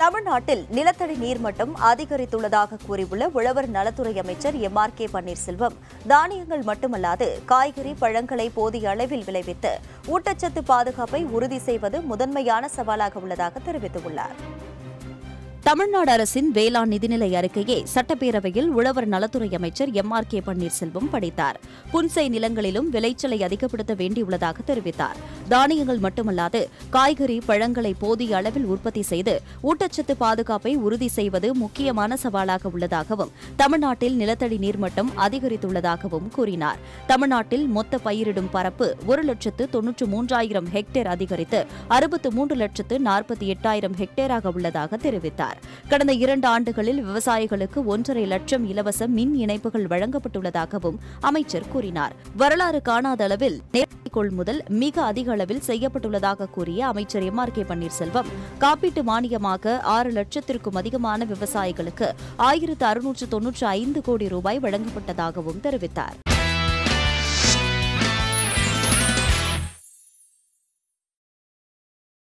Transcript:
தமிழ்நாட்டில் நிலத்தடி நீர்மட்டம் அதிகரித்துள்ளதாக கூறியுள்ள உழவர் நலத்துறை அமைச்சர் எம் ஆர் கே பன்னீர்செல்வம் தானியங்கள் மட்டுமல்லாது காய்கறி பழங்களை போதிய அளவில் விளைவித்து ஊட்டச்சத்து பாதுகாப்பை உறுதி செய்வது முதன்மையான சவாலாக உள்ளதாக தெரிவித்துள்ளார் தமிழ்நாடு அரசின் வேளாண் நிதிநிலை அறிக்கையை சட்டப்பேரவையில் உழவர் நலத்துறை அமைச்சர் எம் ஆர் கே பன்னீர்செல்வம் படித்தார் புன்சை நிலங்களிலும் விளைச்சலை அதிகப்படுத்த வேண்டியுள்ளதாக தெரிவித்தார் தானியங்கள் மட்டுமல்லாது காய்கறி பழங்களை போதிய அளவில் உற்பத்தி செய்து ஊட்டச்சத்து பாதுகாப்பை உறுதி செய்வது முக்கியமான சவாலாக உள்ளதாகவும் தமிழ்நாட்டில் நிலத்தடி நீர்மட்டம் அதிகரித்துள்ளதாகவும் கூறினார் தமிழ்நாட்டில் மொத்த பயிரிடும் பரப்பு ஒரு லட்சத்து தொன்னூற்று மூன்றாயிரம் ஹெக்டேர் அதிகரித்து அறுபத்து மூன்று லட்சத்து நாற்பத்தி எட்டாயிரம் ஹெக்டேராக உள்ளதாக தெரிவித்தார் கடந்த இரண்டு ஆண்டுகளில் விவசாயிகளுக்கு ஒன்றரை லட்சம் இலவச மின் இணைப்புகள் வழங்கப்பட்டுள்ளதாகவும் அமைச்சர் கூறினார் வரலாறு காணாத அளவில் நேரடி கொள்முதல் மிக அதிக அளவில் செய்யப்பட்டுள்ளதாக கூறிய அமைச்சர் எம் ஆர் கே பன்னீர்செல்வம் காப்பீட்டு மானியமாக ஆறு லட்சத்திற்கும் அதிகமான விவசாயிகளுக்கு ஆயிரத்து அறுநூற்று தொன்னூற்று ஐந்து கோடி ரூபாய் வழங்கப்பட்டதாகவும் தெரிவித்தார்